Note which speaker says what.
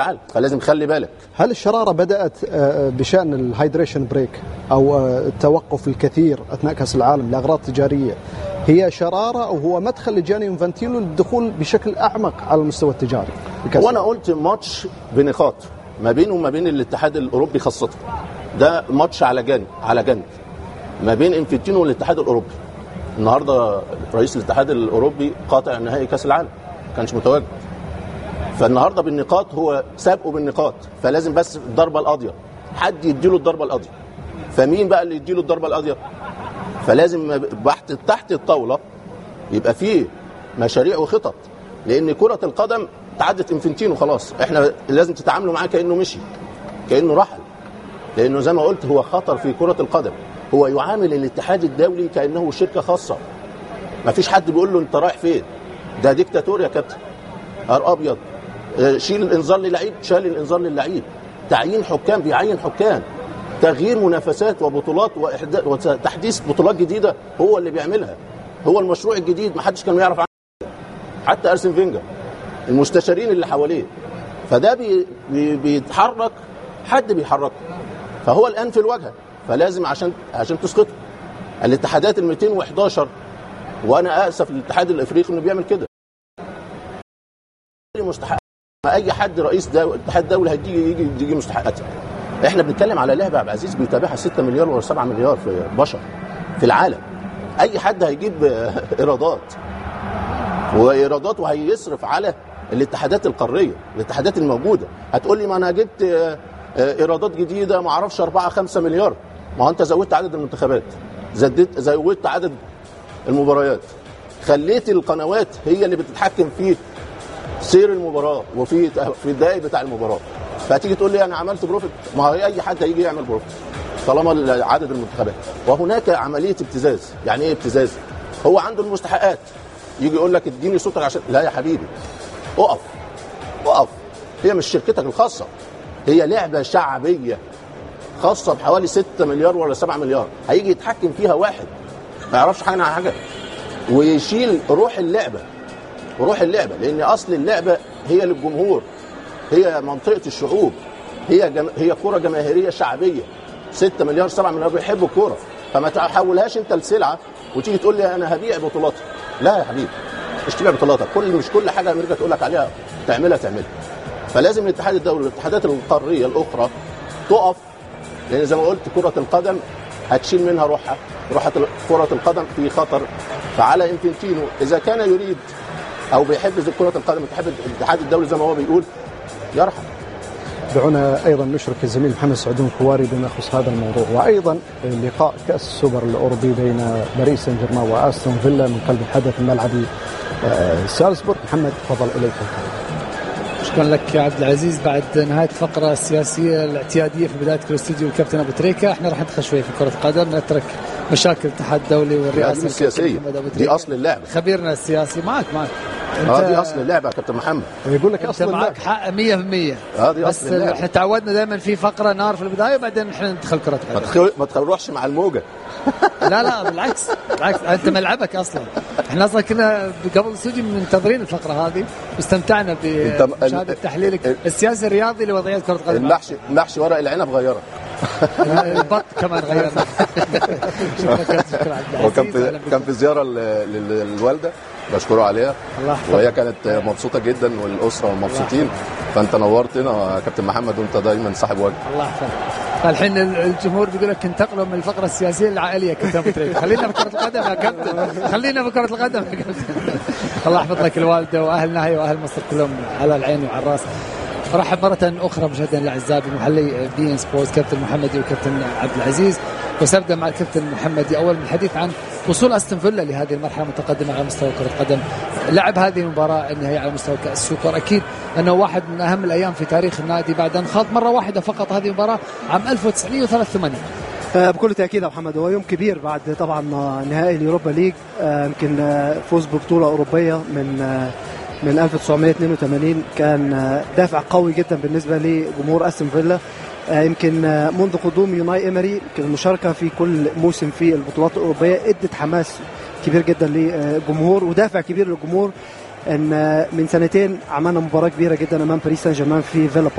Speaker 1: العالم فلازم تخلي بالك
Speaker 2: هل الشراره بدات آه، بشان الهايدريشن بريك او آه، التوقف الكثير اثناء كاس العالم لاغراض تجاريه هي شراره او هو مدخل لجاني انفانتينو للدخول بشكل اعمق على المستوى التجاري بكأس
Speaker 1: وانا قلت ماتش بنقاط ما بينه وما بين الاتحاد الاوروبي خاصه ده ماتش على جانب على جنب ما بين انفنتينو والاتحاد الاوروبي النهارده رئيس الاتحاد الاوروبي قاطع نهائي كاس العالم ما كانش متواجد فالنهارده بالنقاط هو سابقه بالنقاط فلازم بس الضربه القاضيه حد يديله الضربه القاضيه فمين بقى اللي يديله الضربه القاضيه فلازم تحت تحت الطاوله يبقى فيه مشاريع وخطط لان كره القدم تعدت انفنتينو خلاص احنا لازم تتعاملوا معاه كانه مشي كانه رحل لانه زي ما قلت هو خطر في كره القدم هو يعامل الاتحاد الدولي كانه شركه خاصه ما فيش حد بيقول له انت رايح فين ده ديكتاتور يا كابتن نهار ابيض آه، شيل الانذار للعيب شال الانذار للعيب تعيين حكام بيعين حكام تغيير منافسات وبطولات وإحدا- وتحديث بطولات جديده هو اللي بيعملها هو المشروع الجديد ما حدش كان يعرف عنه حتى ارسن فينجر المستشارين اللي حواليه فده بي بي بيتحرك حد بيحركه فهو الان في الواجهه فلازم عشان عشان تسقطه الاتحادات ال 211 وانا اسف للاتحاد الافريقي انه بيعمل كده مستحق ما اي حد رئيس دو... اتحاد دولي هيجي يجي يجي مستحقاتها احنا بنتكلم على لعبه عبد العزيز بيتابعها 6 مليار ولا 7 مليار في بشر في العالم اي حد هيجيب ايرادات وايرادات وهيصرف على الاتحادات القاريه الاتحادات الموجوده هتقول لي ما انا جبت آه، آه، ايرادات جديده ما اعرفش 4 5 مليار ما هو انت زودت عدد المنتخبات زدت زودت عدد المباريات خليت القنوات هي اللي بتتحكم في سير المباراه وفي في الدقائق بتاع المباراه فتيجي تقول لي انا عملت بروفيت ما هو اي حد هيجي يعمل بروفيت طالما عدد المنتخبات وهناك عمليه ابتزاز يعني ايه ابتزاز هو عنده المستحقات يجي يقول لك اديني صوتك عشان لا يا حبيبي اقف اقف هي مش شركتك الخاصه هي لعبه شعبيه خاصه بحوالي 6 مليار ولا 7 مليار هيجي يتحكم فيها واحد ما يعرفش حاجه عن حاجه ويشيل روح اللعبه روح اللعبه لان اصل اللعبه هي للجمهور هي منطقه الشعوب هي جم... هي كره جماهيريه شعبيه 6 مليار 7 مليار بيحبوا الكوره فما تحولهاش انت لسلعه وتيجي تقول لي انا هبيع بطولاتي لا يا حبيبي مش تبيع بطولاتك كل مش كل حاجه امريكا تقول لك عليها تعملها تعملها فلازم الاتحاد الدولي والاتحادات القاريه الاخرى تقف لان زي ما قلت كره القدم هتشيل منها روحها روحة كرة القدم في خطر فعلى انفنتينو اذا كان يريد او بيحب كرة القدم بيحب الاتحاد الدولي زي ما هو بيقول يرحم
Speaker 2: دعونا ايضا نشرك الزميل محمد سعدون الكواري بما يخص هذا الموضوع وايضا لقاء كاس السوبر الاوروبي بين باريس سان جيرمان واستون فيلا من قلب الحدث الملعبي آه، سالزبورغ محمد تفضل اليك
Speaker 3: شكرا لك يا عبد العزيز بعد نهايه الفقره السياسيه الاعتياديه في بدايه كل استوديو الكابتن ابو تريكه احنا راح ندخل شوي في كره القدم نترك مشاكل الاتحاد الدولي والرئاسه
Speaker 1: دي السياسيه
Speaker 3: محمد أبو
Speaker 1: دي
Speaker 3: تريكة.
Speaker 1: اصل اللعبه
Speaker 3: خبيرنا السياسي معك معك
Speaker 1: اه دي اصل اللعبه يا كابتن محمد
Speaker 2: يقول لك
Speaker 3: انت
Speaker 2: اصلا
Speaker 3: معك حق 100%
Speaker 1: اه دي
Speaker 3: بس
Speaker 1: اصل اللعبه
Speaker 3: احنا تعودنا دائما في فقره نار في البدايه وبعدين احنا ندخل كره
Speaker 1: ما
Speaker 3: قدم
Speaker 1: تخ- ما تروحش مع الموجه
Speaker 3: لا لا بالعكس بالعكس انت ملعبك اصلا احنا اصلا كنا قبل الاستوديو منتظرين الفقره هذه واستمتعنا
Speaker 1: انت-
Speaker 3: بمشاهده
Speaker 1: ال-
Speaker 3: تحليلك
Speaker 1: ال-
Speaker 3: السياسي الرياضي لوضعيه كره القدم
Speaker 1: المحشي محشي ورق العنب غيره
Speaker 3: البط كمان غيرنا شكرا شكرا عبد
Speaker 1: هو كان
Speaker 3: العزيز
Speaker 1: في
Speaker 3: أهلا بك.
Speaker 1: كان في زياره ل- لل- للوالده بشكره عليها
Speaker 3: الله يحفظك.
Speaker 1: وهي كانت مبسوطه جدا والاسره مبسوطين فانت نورتنا يا كابتن محمد وانت دايما صاحب وجه
Speaker 3: الله يحفظك الحين الجمهور بيقول لك انتقلوا من الفقره السياسيه للعائليه كابتن ابو تريكة خلينا في كره القدم يا كابتن خلينا في كره القدم يا كابتن الله يحفظ لك الوالده واهلنا هي واهل مصر كلهم على العين وعلى الراس ارحب مره اخرى مشاهدينا الاعزاء بمحلي بي ان سبورتس كابتن محمدي وكابتن عبد العزيز وسابدا مع الكابتن محمدي اول من الحديث عن وصول استون فيلا لهذه المرحله المتقدمه على مستوى كره القدم لعب هذه المباراه النهائيه على مستوى كاس السوبر اكيد انه واحد من اهم الايام في تاريخ النادي بعد ان خاض مره واحده فقط هذه المباراه عام 1983
Speaker 4: آه، بكل تاكيد يا محمد هو يوم كبير بعد طبعا آه، نهائي اليوروبا ليج آه، يمكن آه، فوز ببطوله اوروبيه من آه، من 1982 كان آه، دافع قوي جدا بالنسبه لجمهور استون فيلا آه، يمكن آه، منذ قدوم يوناي ايمري يمكن المشاركه في كل موسم في البطولات الاوروبيه ادت حماس كبير جدا للجمهور ودافع كبير للجمهور ان من سنتين عملنا مباراه كبيره جدا امام باريس سان جيرمان في فيلا